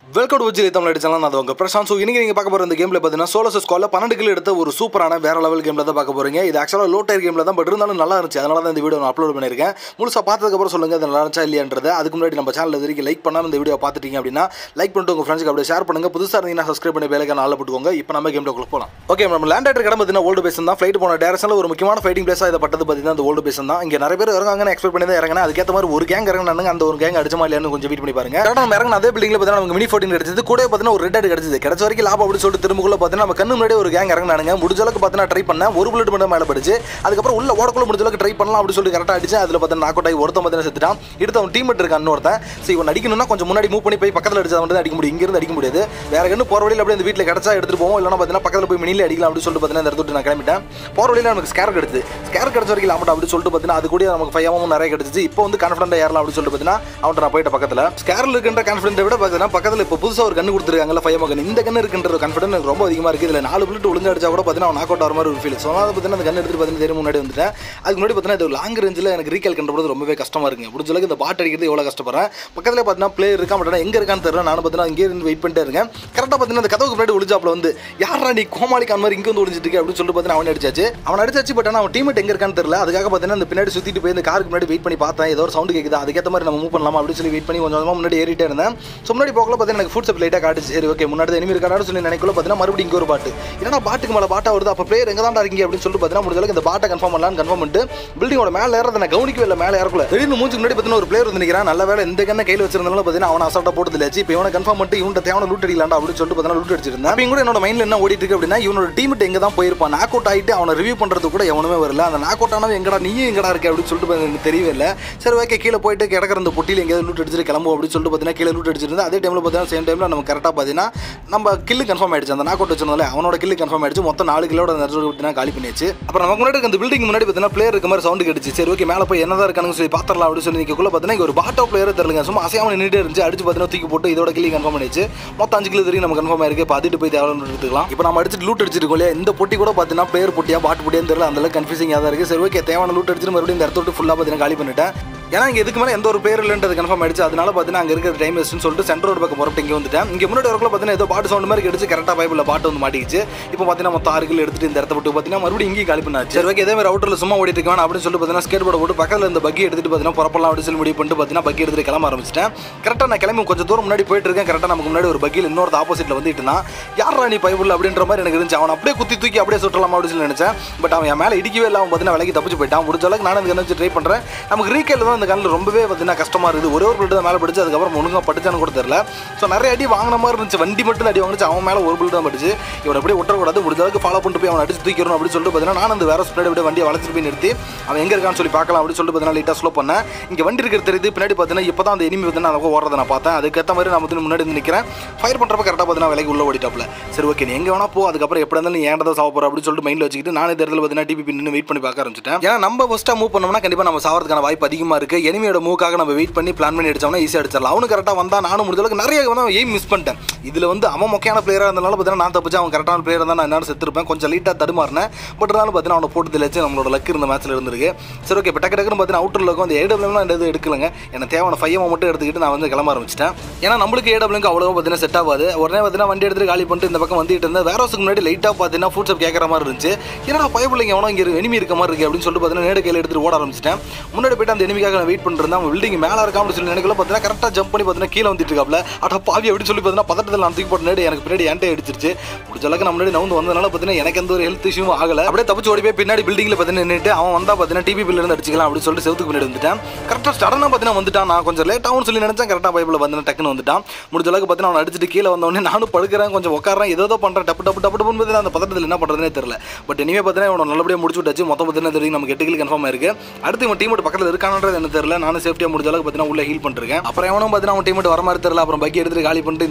Welcome to Vijay Tamil அடிச்சாலும் நான் உங்க பிரசாந்த் ஸோ இன்னைக்கு நீங்கள் பார்க்க போகிற இந்த கேமில் பார்த்தீங்கன்னா சோலஸ் ஸ்குவாலில் பன்னெண்டு கிலோ எடுத்த ஒரு சூப்பரான வேற லெவல் கேமில் தான் பார்க்க போறீங்க இது ஆக்சுவலாக லோ டயர் கேமில் தான் பட் இருந்தாலும் நல்லா இருந்துச்சு அதனால தான் இந்த வீடியோ நான் அப்லோட் பண்ணியிருக்கேன் முழுசாக பார்த்ததுக்கப்புறம் சொல்லுங்க அது நல்லா இருந்துச்சா இல்லையான்றது அதுக்கு முன்னாடி நம்ம சேனல் வரைக்கும் லைக் பண்ணாமல் இந்த வீடியோ பார்த்துட்டீங்க அப்படின்னா லைக் பண்ணிட்டு உங்கள் ஃப்ரெண்ட்ஸ்க்கு அப்படியே ஷேர் பண்ணுங்க புதுசாக இருந்தீங்கன்னா சப்ஸ்கிரைப் பண்ணி வேலைக்கு நாளில் போட்டுக்கோங்க இப்போ நம்ம கேமில் போகலாம் ஓகே நம்ம லேண்ட் ஆகிட்டு கிடம்பு பார்த்தீங்கன்னா ஓல்டு பேசன் தான் ஃப்ளைட் போன டேரக்ஷனில் ஒரு முக்கியமான ஃபைட்டிங் பிளேஸாக இதை பட்டது பார்த்தீங்கன்னா அந்த ஓல்டு பேசன் தான் இங்கே நிறைய பேர் இறங்காங்கன்னு எக்ஸ்பெக்ட் பண்ணி தான் இறங்கினா அதுக்கேற்ற மாதிரி ஒரு கேங் இறங்கினாங்க அந்த ஒரு கேங் அடிச்சமா இல்லையான்னு கொஞ்சம் வெயிட் பண்ணி பாருங்க கரெக்டாக நம்ம இறங்கின அதே பில்டிங்கில் பார்த்தீங்கன்னா நமக்கு மினி ஃபோர்டின் கிடைச்சது கூட பார்த்தீங்கன்னா ஒரு ரெட் ஆட் கிடைச்சது கிடைச்ச வரைக்கும் லாபம் அப்படி சொல்லிட்டு திரும்பக்குள்ள பார்த்தீங்கன்னா நம்ம கண்ணு முன்னாடி ஒரு கேங் இறங்கினாங்க முடிஞ்ச அளவுக்கு பார்த்தீங்கன்னா ட்ரை பண்ணேன் ஒரு புல்லட் மட்டும் மேலே படிச்சு அதுக்கப்புறம் உள்ள ஓடக்குள்ள முடிஞ்ச அளவுக்கு ட்ரை பண்ணலாம் அப்படி சொல்லிட்டு கரெக்டாக அடிச்சு அதில் பார்த்தீங்கன்னா நாக் அவுட் ஆகி ஒருத்தன் பார்த்தீங்கன்னா செத்துட்டான் எடுத்து அவன் டீம் இருக்கான் இன்னொருத்தன் ஸோ இவன் அடிக்கணும்னா கொஞ்சம் முன்னாடி மூவ் பண்ணி போய் பக்கத்தில் அடிச்சா மட்டும் தான் அடிக்க முடியும் இங்கிருந்து அடிக்க முடியாது வேற கண்ணு போகிற வழியில் அப்படியே இந்த வீட்டில் கிடச்சா எடுத்துட்டு போவோம் இல்லைனா பார்த்தீங்கன்னா பக்கத்தில் போய் மினியில் அடிக்கலாம் அப்படின்னு சொல்லிட்டு பார்த்தீங்கன்னா இந்த இடத்துல நான் கிளம்பிட்டேன் போகிற வழியில் நமக்கு ஸ்கேர் கிடைச்சு ஸ்கேர் கிடைச்ச வரைக்கும் லாமட்டா அப்படி சொல்லிட்டு பார்த்தீங்கன்னா அது கூட நமக்கு ஃபைவ் அமௌண்ட் நிறைய கிடைச்சிச்சு இப்போ வந்து கான்ஃபிடண்டாக ஏறலாம் அப்படின்னு சொல்லிட்டு பார்த்தீங்கன்னா அவன்கிட்ட நான் போயிட்ட பக்கத்தில் ஸ்கேரில் இருக்கின்ற கான்ஃபிடென்ட்டை விட பார்த்தீங்கன்னா பக்கத்தில் இப்போ புதுசாக ஒரு கண்ணு கொடுத்துருக்காங்கல்ல ஃபைவ் மகன் இந்த கண்ணு இருக்கின்ற ஒரு கான்ஃபிடன்ஸ் எனக்கு ரொம்ப அதிகமாக இருக்குது இதில் நாலு புல்லட் ஒழுங்கா அடிச்சா கூட பார்த்தீங்கன்னா அவன் நாக் அவுட் ஆகிற மாதிரி ஒரு ஃபீல் ஸோ அதனால பார்த்தீங்கன்னா அந்த கண்ணு எடுத்துட்டு பார்த்தீங்கன்னா தெரியும் முன்னாடி வந்துட்டேன் அதுக்கு முன்னாடி பார்த்தீங்கன்னா இது லாங் ரேஞ்சில் எனக்கு ரீகால் கண்டுறது ரொம்பவே கஷ்டமாக இருக்குங்க முடிஞ்ச அளவுக்கு இந்த பாட் அடிக்கிறது எவ்வளோ கஷ்டப்படுறேன் பக்கத்தில் பார்த்தீங்கன்னா பிளேயர் இருக்கா பட் எங்கே இருக்கான்னு தெரியல நானும் பார்த்தீங்கன்னா இங்கே இருந்து வெயிட் பண்ணிட்டே இருக்கேன் கரெக்டாக பார்த்தீங்கன்னா அந்த கதவுக்கு முன்னாடி ஒளிஞ்சாப்ல வந்து யாரா நீ கோமாளிக்கான மாதிரி இங்கே வந்து ஒளிஞ்சிட்டு இருக்கு அப்படின்னு சொல்லிட்டு பார்த்தீங்கன்னா அவன் அடிச்சாச்சு அவன் அடிச்சாச்சு பட் ஆனால் அவன் டீமேட் எங்கே இருக்கான்னு தெரியல அதுக்காக பார்த்தீங்கன்னா இந்த பின்னாடி சுற்றிட்டு போய் இந்த காருக்கு முன்னாடி வெயிட் பண்ணி பார்த்தேன் ஏதோ ஒரு சவுண்டு கேட்குது அதுக்கேற்ற மாதிரி நம்ம மூவ் பண்ணலாமா அப்படின்னு சொல்லி வெயிட் பண்ணி கொஞ்சம் கொஞ்சமாக முன்னாடி ஏறிட்டே இருந்தேன் ஸோ முன்னாடி போகல பார்த்தீங்கன்னா எனக்கு ஃபுட் சப் லைட்டாக காட்டுச்சு சரி ஓகே முன்னாடி எனிமி இருக்கான்னு சொல்லி நினைக்கல பார்த்தீங்கன்னா மறுபடியும் இங்கே ஒரு பாட்டு ஏன்னா பாட்டுக்கு மேலே பாட்டா வருது அப்போ பிளேயர் எங்கே தான் இருக்கீங்க அப்படின்னு சொல்லிட்டு பார்த்தீங்கன்னா முடிஞ்ச அளவுக்கு இந்த பாட்டை கன்ஃபார்ம் பண்ணலாம்னு கன்ஃபார்ம் பண்ணிட்டு பில்டிங்கோட மேலே ஏறதை நான் கவனிக்கவே இல்லை மேலே ஏறக்குள்ள திடீர்னு மூஞ்சுக்கு முன்னாடி பார்த்தீங்கன்னா ஒரு பிளேயர் வந்து நிற்கிறான் நல்ல வேலை இந்த கண்ணை கையில் வச்சிருந்தாலும் பார்த்தீங்கன்னா அவனை அசால்ட்டாக போட்டது இல்லைச்சு இப்போ இவனை கன்ஃபார்ம் பண்ணிட்டு இவன்ட்ட தேவையான லூட் அடிக்கலாம்டா அப்படின்னு சொல்லிட்டு பார்த்தீங்கன்னா லூட் அடிச்சிருந்தேன் அப்போ கூட என்னோட மைண்டில் என்ன ஓடிட்டு இருக்கு அப்படின்னா இவனோட டீம் எங்கே தான் போயிருப்பான் நாக் அவுட் ஆகிட்டு அவனை ரிவ்யூ பண்ணுறது கூட எவனுமே வரல அந்த நாக் அவுட் ஆனவன் எங்கடா நீயும் எங்கடா இருக்க அப்படின்னு சொல்லிட்டு பார்த்தா எனக்கு தெரியவே இல்லை சரி ஓகே கீழே போயிட்டு கிடக்கிற அந்த பொட்டியில் எங்கேயாவது லூட் அடிச்சிட்டு கிளம்பும் அப்படின்னு சொல்லிட்டு பார்த்தீங்கன்னா கீழே லூட் அடிச்சிருந்தா அதே டைமில் பார்த்தீங்கன்னா சேம் டைமில் நம்ம கரெக்டாக பார்த்தீங்கன்னா நம்ம கில்லு கன்ஃபார்ம் ஆயிடுச்சு அந்த நாக் அவுட் வச்சிருந்தாலே அவனோட கில்லு கன்ஃபார்ம் ஆயிடுச்சு மொத்தம் நாலு கிலோட அந்த இடத்துல பார்த்தீங்கன்னா காலி பண்ணியாச்சு அப்புறம் நமக்கு முன்னாடி இருக்க அந்த பில்டிங் முன்னாடி பார்த்தீங்கன்னா பிளேயர் இருக்க மாதிரி சவுண்டு கிடைச்சு சரி ஓகே மேலே போய் என்னதான் இருக்கானுங்க சொல்லி பார்த்துடலாம் அப்படின்னு சொல்லி நிற்கக்குள்ள பார்த்தீங்கன்னா இங்க ஒரு பாட்டோ பிளேயர் தெரியலங்க சும்மா அசையாமல் நின்றுட்டே இருந்துச்சு அடிச்சு பார்த்தீங்கன்னா தூக்கி போட்டு இதோட கில்லி கன்ஃபார்ம் பண்ணிச்சு மொத்தம் அஞ்சு கிலோ தெரியும் நம்ம கன்ஃபார்ம் ஆயிருக்கு இப்போ அதிட்டு போய் தேவையான எடுத்துக்கலாம் இப்போ நம்ம அடிச்சுட்டு லூட் அடிச்சிருக்கோம் இல்லையா இந்த பொட்டி கூட பார்த்தீங்கன்னா பிளேயர் பொட்டியா பாட்டு பொட்டியான்னு தெரியல அந்த அளவுக்கு கன்ஃபியூசிங்காக தான் இருக்குது சரி ஓகே தேவையான லூட் அடிச்சுட்டு மறுபடியும் இந்த இடத்த விட்டு ஃபுல்லாக பார்த்தீங்கன்னா காலி பண்ணிட்டேன் ஏன்னா இங்கே இதுக்கு மேலே எந்த ஒரு பேர் இல்லைன்றது கன்ஃபார்ம் ஆயிடுச்சு அதனால பார்த்தீங்கன்னா அங்கே இருக்கிற டைம் வேஸ்ட்னு சொல்லிட்டு சென்ட்ரல் ரோடு பக்கம் புறப்பட்டு இங்கே வந்துட்டேன் இங்கே முன்னாடி வரக்குள்ள பார்த்தீங்கன்னா ஏதோ பாட்டு சவுண்ட் மாதிரி கிடைச்சு கரெக்டாக பைப்பில் பாட்டு வந்து மாட்டிக்கிச்சு இப்போ பார்த்தீங்கன்னா மொத்தம் ஆறு கிலோ எடுத்துட்டு இந்த இடத்த விட்டு பார்த்தீங்கன்னா மறுபடியும் இங்கேயும் காலி பண்ணாச்சு சரி ஓகே இதே மாதிரி அவுட்டரில் சும்மா ஓடிட்டு இருக்கான் அப்படின்னு சொல்லி பார்த்தீங்கன்னா ஸ்கேட் போர்டு போட்டு பக்கத்தில் இந்த பக்கி எடுத்துட்டு பார்த்தீங்கன்னா புறப்படலாம் அப்படின்னு சொல்லி முடிவு பண்ணிட்டு பார்த்தீங்கன்னா பக்கி எடுத்துட்டு கிளம்ப ஆரம்பிச்சிட்டேன் கரெக்டாக நான் கிளம்பி கொஞ்சம் தூரம் முன்னாடி போயிட்டு இருக்கேன் கரெக்டாக நமக்கு முன்னாடி ஒரு பக்கியில் இன்னொரு ஆப்போசிட்டில் வந்துட்டு இருந்தான் யாரா நீ பைபிள் அப்படின்ற மாதிரி எனக்கு இருந்துச்சு அவன் அப்படியே குத்தி தூக்கி அப்படியே சுட்டலாம் அப்படின்னு சொல்லி நினைச்சேன் பட் அவன் என் மேலே இடிக்கவே இல்லை அவன் பார்த்தீங்கன்னா விலைக்கு தப்பிச்சு போயிட்டான் முடிஞ்ச அளவுக்கு நான் இந்த கண்ணை வச்சு ட்ரை பண்ணுறேன் நமக்கு ரீகேல் தான் இந்த கண்ணில் ரொம்பவே பார்த்தீங்கன்னா கஷ்டமாக இருக்குது ஒரே ஒரு பிளட் தான் மேலே படிச்சு அதுக்கப்புறம் ஒழுங்காக படிச்சான்னு கூட தெரியல ஸோ நிறைய அடி வாங்கின மாதிரி இருந்துச்சு வண்டி மட்டும் அடி வாங்கிச்சு அவன் மேலே ஒரு பிளட் தான் படிச்சு இவன் அப்படியே விட்டுறக்கூடாது முடிஞ்ச அளவுக்கு ஃபாலோ பண்ணிட்டு போய் அவன் அடிச்சு தூக்கிடணும் அப்படின்னு சொல்லிட்டு பார்த்தீங்கன்னா நான் அந்த வேற ஸ்பீட் அப்படியே வண்டியை வளர்த்துட்டு போய் நிறுத்தி அவன் எங்கே இருக்கான்னு சொல்லி பார்க்கலாம் அப்படின்னு சொல்லிட்டு பார்த்தீங்கன்னா லைட்டாக ஸ்லோ பண்ணேன் இங்கே வண்டி இருக்கிறது தெரியுது பின்னாடி பார்த்தீங்கன்னா இப்போ தான் அந்த எனிமி வந்து நான் ஓடுறதை நான் பார்த்தேன் அதுக்கேற்ற மாதிரி நான் வந்து முன்னாடி வந்து நிற்கிறேன் ஃபயர் பண்ணுறப்ப கரெக்டாக பார்த்தீங்கன்னா விலைக்கு உள்ள ஓடிட்டாப்ல சரி ஓகே நீ எங்கே வேணா போ அதுக்கப்புறம் எப்படி இருந்தாலும் நீ ஏன்டா சாவ போகிற அப்படின்னு சொல்லிட்டு மைண்டில் வச்சுக்கிட்டு நான் இந்த இடத்துல பார்த்தீங்கன்னா டிபி நின்று வெயிட் பண்ணி பார்க்க ஆரம்பிச்சிட்டேன் ஏன்னா நம்ம ஃபஸ்ட்டாக மூவ் பண்ணோம்னா கண்டிப்பாக நம்ம சாவறதுக்கான வாய்ப்பு அதிகமாக இருக்குது எனிமியோட மூக்காக நம்ம வெயிட் பண்ணி பிளான் பண்ணி அடிச்சோம்னா ஈஸியாக அடிச்சிடலாம் அவனு கரெக்டாக வந்தா நானும் முடிஞ்ச அளவுக்கு நிறைய வந்து அவன் எய்ம் மிஸ் பண்ணிட்டேன் இதில் வந்து அவன் மொக்கையான பிளேயராக இருந்தனால பார்த்தீங்கன்னா நான் தப்பிச்சு அவன் கரெக்டான பிளேயர் தான் நான் என்ன செத்துருப்பேன் கொஞ்சம் லைட்டாக தடுமாறினேன் பட் இருந்தாலும் பார்த்தீங்கன்னா அவனை போட்டு தெளிச்சு நம்மளோட லக்கு இருந்த மேட்ச்சில் இருந்திருக்கு சரி ஓகே இப்போ டக்கு டக்குன்னு பார்த்தீங்கன்னா அவுட்டரில் இருக்கும் அந்த ஏடபிள்யூலாம் இந்த இது எடுக்கலங்க எனக்கு தேவையான ஃபைவ் மட்டும் எடுத்துக்கிட்டு நான் வந்து கிளம்ப ஆரம்பிச்சிட்டேன் ஏன்னா நம்மளுக்கு ஏடபிள்யூக்கு அவ்வளோ பார்த்தீங்கன்னா செட் ஆகாது உடனே பார்த்தீங்கன்னா வண்டி எடுத்துட்டு காலி பண்ணிட்டு இந்த பக்கம் வந்துட்டு இருந்தேன் வேற ஹவுஸுக்கு முன்னாடி லைட்டாக பார்த்தீங்கன்னா ஃபுட் சப் கேட்குற மாதிரி இருந்துச்சு ஏன்னா பைப்பிள்ளைங்க எவனோ இங்கே எனிமி இருக்க மாதிரி இருக்கு அப்படின்னு சொல்லிட்டு பார்த்தீங்கன்னா நேடு கையில் எடுத்துட்டு ஓட ஆரம்பிச்சிட்டேன் முன்னாடி போயிட்டு அந்த எனிமிக்காக நான் வெயிட் பண்ணிருந்தேன் அவன் பில்டிங் மேலே இருக்கா அப்படின்னு சொல்லி நினைக்கல பார்த்தீங்கன்னா கரெக்டாக ஜம்ப் பண்ணி பார்த்தீங்கன்னா கீழே வந்துட்டு இருக்காப்ல அட பாவி அப்படின்னு சொல்லி பார்த்தீங்கன்னா பதட்டத்தில் நான் தூக்கி போட்ட நேடு எனக்கு பின்னாடி ஏன்ட்டே அடிச்சிருச்சு முடிஞ்ச அளவுக்கு நம்ம முன்னாடி நவுந்து வந்ததுனால பார்த்தீங்கன்னா எனக்கு எந்த ஒரு ஹெல்த் இஷ்யூவும் ஆகல அப்படியே தப்பிச்சு ஓடி போய் பின்னாடி பில்டிங்கில் பார்த்தீங்கன்னா நின்றுட்டு அவன் வந்தா பார்த்தீங்கன்னா டிவி பில்ல இருந்து அடிச்சிக்கலாம் அப்படின்னு சொல்லிட்டு செவத்துக்கு பின்னாடி வந்துட்டேன் கரெக்டாக சடனாக பார்த்தீங்கன்னா வந்துட்டான் நான் கொஞ்சம் லேட் ஆகும்னு சொல்லி நினைச்சேன் கரெக்டாக பைப்பில் வந்து டக்குன்னு வந்துட்டான் முடிஞ்ச அளவுக்கு பார்த்தீங்கன்னா அவன் அடிச்சிட்டு கீழே வந்தவொடனே நானும் படுக்கிறேன் கொஞ்சம் உட்காரேன் ஏதோ பண்ணுறேன் டப்பு டப்பு டப்பு டப்புன்னு பார்த்தீங்கன்னா அந்த பதட்டத்தில் என்ன பண்ணுறதுனே தெரியல பட் இனிமே பார்த்தீங்கன்னா இவனை நல்லபடியாக முடிச்சு விட்டாச்சு மொத்தம் பார்த்தீங்கன்னா தெரியும் நமக்கு எட்டு கிலோ கன்ஃபார்ம் ஆயிருக்கு அடுத்து இவன் டீம் பக்கத்தில் இருக்கானது என்ன தெரியல நானும் சேஃப்டியாக முடிஞ்ச அளவுக்கு பார்த்தீங்கன்னா உள்ள ஹீல் பண்ணிருக்கேன் அப்புறம் எவனும் பார்த்தீங்கன்னா அவன் டீம் வர மாதிரி தெரியல அப்புறம் பக்கி எடுத்துட்டு காலி பண்ணிட்டு இந்த பில்டிங்கோட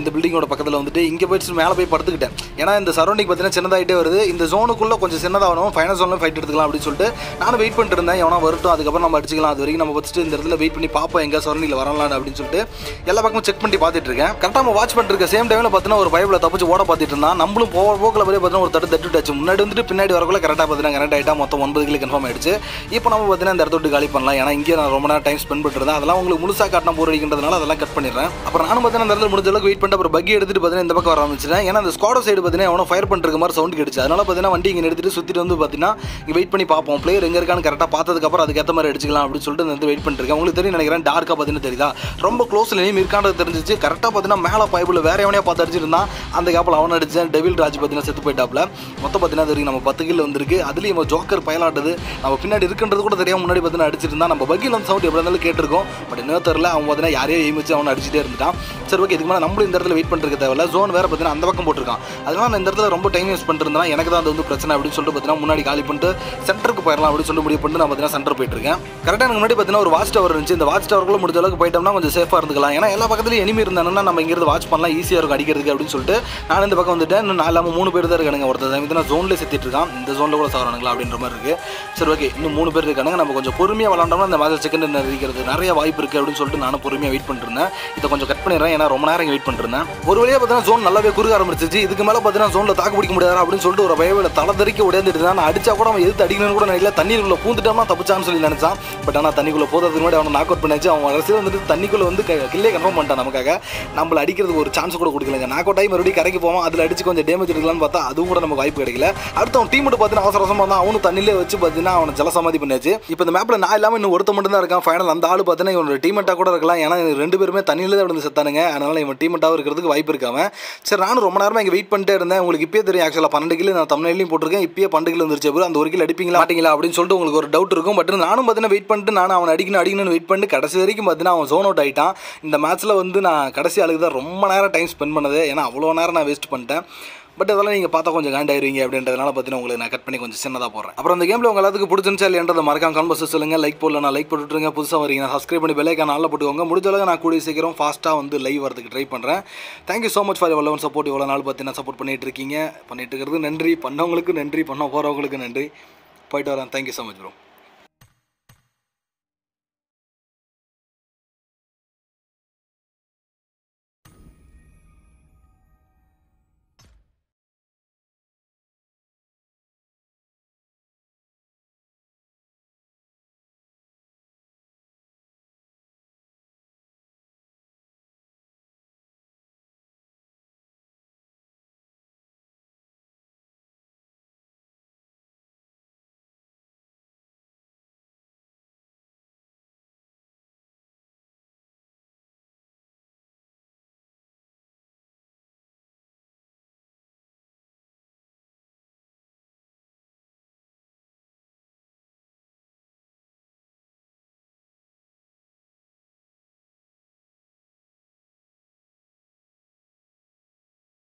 ஜோனோட பக்கத்தில் வந்துட்டு இங்கே போயிட்டு மேலே போய் படுத்துக்கிட்டேன் ஏன்னா இந்த சரௌண்டிங் பார்த்தீங்கன்னா சின்னதாகிட்டே வருது இந்த ஜோனுக்குள்ளே கொஞ்சம் சின்னதாகணும் ஃபைனல் ஜோனில் ஃபைட் எடுத்துக்கலாம் அப்படின்னு சொல்லிட்டு நானும் வெயிட் பண்ணிட்டு இருந்தேன் எவனா வரட்டும் அதுக்கப்புறம் நம்ம அடிச்சிக்கலாம் அது வரைக்கும் நம்ம ஃபஸ்ட்டு இந்த இடத்துல வெயிட் பண்ணி பார்ப்போம் எங்கே சரௌண்டிங்கில் வரலாம் அப்படின்னு சொல்லிட்டு எல்லா பக்கமும் செக் பண்ணி பார்த்துட்டு இருக்கேன் கரெக்டாக நம்ம வாட்ச் பண்ணிட்டு இருக்க சேம் டைமில் பார்த்தீங்கன்னா ஒரு பைப்பில் தப்பிச்சு ஓட பார்த்துட்டு இருந்தான் நம்மளும் போக போக்கில் போய் பார்த்தீங்கன்னா ஒரு தட்டு தட்டு டச்சு முன்னாடி வந்துட்டு பின்னாடி வரக்குள்ள கரெக்டாக பார்த்தீங்கன்னா கரெக்ட் ஆகிட்டா மொத்தம் ஒன்பது கிலோ கன்ஃபார்ம் ஆயிடுச்சு இப்போ நம்ம பார்த்தீங்கன்னா இந்த இடத்த விட்டு காலி பண்ணலாம் ஏன்னா இங்கே நான் ரொம்ப நேரம் டைம் ஸ்பெண்ட் பண்ணிருந்தேன் அதெல்லாம் உங்களுக்கு முழுசாக காட்டினா போர் அடிக்கின்றதுனால அதெல்லாம் கட் பண்ணிடுறேன் அப்புறம் நானும் பார்த்தீங்கன்னா இந்த இடத்துல முடிஞ்ச அளவுக்கு வெயிட் பண்ணிட்டு அப்புறம் பக்கி எடுத்துட்டு பார்த்தீங்கன்னா இந்த பக்கம் வர ஆரம்பிச்சிட்டேன் ஏன்னா அந்த ஸ்குவாடோ சைடு பார்த்தீங்கன்னா எவனோ ஃபயர் பண்ணிருக்க மாதிரி சவுண்ட் கிடைச்சு அதனால பார்த்தீங்கன்னா வண்டி இங்கே எடுத்துட்டு சுற்றிட்டு வந்து பார்த்தீங்கன்னா இங்கே வெயிட் பண்ணி பார்ப்போம் பிளேயர் எங்கே இருக்கான்னு கரெக்டாக பார்த்ததுக்கப்புறம் அதுக்கேற்ற மாதிரி அடிச்சிக்கலாம் அப்படின்னு சொல்லிட்டு வந்து வெயிட் பண்ணிருக்கேன் உங்களுக்கு தெரியும் நினைக்கிறேன் டார்க்காக பார்த்தீங்கன்னா தெரியுதா ரொம்ப க்ளோஸில் நேம் இருக்கான்றது தெரிஞ்சிச்சு கரெக்டாக பார்த்தீங்கன்னா மேலே பைப்பில் வேற எவனையா பார்த்து அடிச்சிருந்தான் அந்த கேப்பில் அவன் அடிச்சேன் டெவில் ராஜ் பார்த்தீங்கன்னா செத்து போயிட்டாப்ல மொத்தம் பார்த்தீங்கன்னா இது வரைக்கும் நம்ம பத்து கிலோ வந்திருக்கு அதுலேயும் நம்ம ஜோக்கர் பயலாட்டுது நம்ம பின்னாடி இருக்குன்றது கூட தெரியாம முன்னாடி பார்த்தீங்கன்னா அடிச்சிருந்தா நம்ம பக்கியில் அந்த சவுண்ட் எப்படி இருந்தாலும் கேட்டிருக்கோம் பட் இன்னும் தெரில அவன் பார்த்தீங்கன்னா யாரையோ எய்மிச்சு அவனை அடிச்சிட்டே இருந்துட்டான் சரி ஓகே இதுக்கு மேலே நம்மளும் இந்த இடத்துல வெயிட் பண்ணிருக்க தேவையில்ல ஜோன் வேறு பார்த்தீங்கன்னா அந்த பக்கம் போட்டிருக்கான் அதனால நான் இந்த இடத்துல ரொம்ப டைம் வேஸ்ட் பண்ணிருந்தா எனக்கு தான் அது வந்து பிரச்சனை அப்படின்னு சொல்லிட்டு பார்த்தீங்கன்னா முன்னாடி காலி பண்ணிட்டு சென்டருக்கு போயிடலாம் அப்படின்னு சொல்லி முடிவு பண்ணிட்டு நான் பார்த்தீங்கன்னா சென்டர் போயிட்டு இருக்கேன் கரெக்டாக எனக்கு முன்னாடி பார்த்தீங்கன்னா ஒரு வாட்ச் டவர் இருந்துச்சு இந்த வாட்ச் டவருக்குள்ள முடிஞ்ச அளவுக்கு போயிட்டோம்னா கொஞ்சம் சேஃபாக இருந்துக்கலாம் ஏன்னா எல்லா பக்கத்துலையும் எனிமி இருந்தாங்கன்னா நம்ம இங்கிருந்து வாட்ச் பண்ணலாம் ஈஸியாக இருக்கும் அடிக்கிறதுக்கு அப்படின்னு சொல்லிட்டு நான் இந்த பக்கம் வந்துட்டேன் இன்னும் நான் இல்லாமல் மூணு பேர் தான் இருக்கானுங்க ஒருத்தர் சமயத்தில் நான் ஜோன்லேயே செத்துட்டு இருக்கான் இந்த ஜோனில் கூட சாவறானுங்களா அப்படின்ற மாதிரி இருக்கு சரி ஓகே இன்னும் மூணு பேர் இருக்கானுங்க நம்ம கொஞ்சம் பொறுமையாக விளாண்டோம்னா இந்த மாதிரி செகண்ட் இருக்கிறது நிறைய வாய்ப்பு இருக்குது அப்படின்னு சொல்லிட்டு நானும் பொறுமையாக வெயிட் பண்ணிருந்தேன் இதை கொஞ்சம் கட் பண்ணிடுறேன் ஏன்னா ரொம்ப நேரம் வெயிட் பண்ணிருந்தேன் ஒரு வழியாக பார்த்தீங்கன்னா ஜோன் நல்லாவே குறுக ஆரம்பிச்சிச்சு இதுக்கு மேலே பார்த்தீங்கன்னா ஜோனில் தாக்கு பிடிக்க முடியாது அப்படின்னு சொல்லிட்டு ஒரு பயவில் தலை தெறிக்க உடையாந்துட்டு இருந்தான் நான் அடிச்சா கூட அவன் எதுக்கு அடிக்கணும்னு கூட நினைக்கல தண்ணிக்குள்ளே பூந்துட்டோம்னா தப்பிச்சான்னு சொல்லி நினைச்சான் பட் ஆனால் தண்ணிக்குள்ளே போகிறதுக்கு முன்னாடி அவனை நாக் அவுட் பண்ணியாச்சு அவன் அரசியல் வந்துட்டு தண்ணிக்குள்ளே வந்து க- கில்லே கன்ஃபார்ம் பண்ணிட்டான் நமக்காக நம்மள அடிக்கிறதுக்கு ஒரு சான்ஸ் கூட கொடுக்கலங்க நாக் அவுட் ஆகி மறுபடியும் கரைக்கு போவோம் அதில் அடிச்சு கொஞ்சம் டேமேஜ் எடுக்கலாம்னு பார்த்தா அதுவும் கூட நமக்கு வாய்ப்பு கிடைக்கல அடுத்து அவன் டீம் மட்டும் பார்த்தீங்கன்னா அவசர அவசரமாக தான் அவனும் தண்ணிலே வச்சு பார்த்தீங்கன்னா அவனை ஜலசமாதி பண்ணியாச்சு இப்போ இந்த மேப்பில் நான் இல்லாமல் இன்னும் ஒருத்த மட்டும் தான் இருக்கான் ஃபைனல் அந்த ஆள் பார்த்தீங்கன்னா இவனோட டீமெட்டாக கூட இருக்கலாம் ஏன்னா இவங்க ரெண்டு பேருமே தண்ணியில் தான் விழுந்து செத்தானுங்க அதனால இவன் டீமெட்டாகவும் இருக்கிறதுக்கு வாய்ப்பு இருக்காம சரி நானும் ரொம்ப நேரமாக இங்கே வெயிட் பண்ணிட்டே இருந்தேன் உங்களுக்கு இப்பயே தெரியும் ஆக்சுவலாக பன்னெண்டு கிலோ நான் தமிழ்லையும் போட்டிருக்கேன் இப்பயே பன்னெண்டு கிலோ வந்துருச்சு bro. அந்த ஒரு கிலோ அடிப்பீங்களா மாட்டீங்களா அப்படின்னு சொல்லிட்டு உங்களுக்கு ஒரு டவுட் இருக்கும் பட் நானும் பார்த்தீங்கன்னா வெயிட் பண்ணிட்டு நான் அவன் அடிக்கணும் அடிக்கணும்னு வெயிட் பண்ணிட்டு கடைசி வரைக்கும் பார்த்தீங்கன்னா அவன் ஜோன் அவுட் ஆகிட்டான் இந்த மேட்ச்சில் வந்து நான் கடைசி ஆளுக்கு தான் ரொம்ப நேரம் டைம் ஸ்பெண்ட் பண்ணது ஏன்னா அவ்வளோ நேரம் நான் வேஸ்ட் பண்ணிட்டேன் பட் அதெல்லாம் நீங்கள் பார்த்தா கொஞ்சம் காண்டாயிருவீங்க அப்படின்றதுனால பார்த்தீங்கன்னா உங்களுக்கு நான் கட் பண்ணி கொஞ்சம் சின்னதாக போடுறேன் அப்புறம் இந்த கேமில் உங்க எல்லாத்துக்கும் பிடிச்சிருந்துச்சா இல்லைன்றத மறக்காம கான்பஸ் சொல்லுங்கள் லைக் போடல நான் லைக் போட்டுருங்க புதுசாக வரீங்க நான் சப்ஸ்கிரைப் பண்ணி பெல்லைக்கான நல்லா போட்டுக்கோங்க முடிஞ்ச அளவுக்கு நான் கூடிய சீக்கிரம் ஃபாஸ்ட்டாக வந்து லைவ் வரதுக்கு ட்ரை பண்ணுறேன் தேங்க்யூ ஸோ மச் ஃபார் எவ்வளோ சப்போர்ட் இவ்வளோ நாள் பார்த்தீங்கன்னா சப்போர்ட் பண்ணிட்டு இருக்கீங்க பண்ணிட்டு இருக்கிறது நன்றி பண்ணவங்களுக்கு நன்றி பண்ண போகிறவங்களுக்கு நன்றி போயிட்டு வரேன் தேங்க்யூ ஸோ மச் ப்ரோ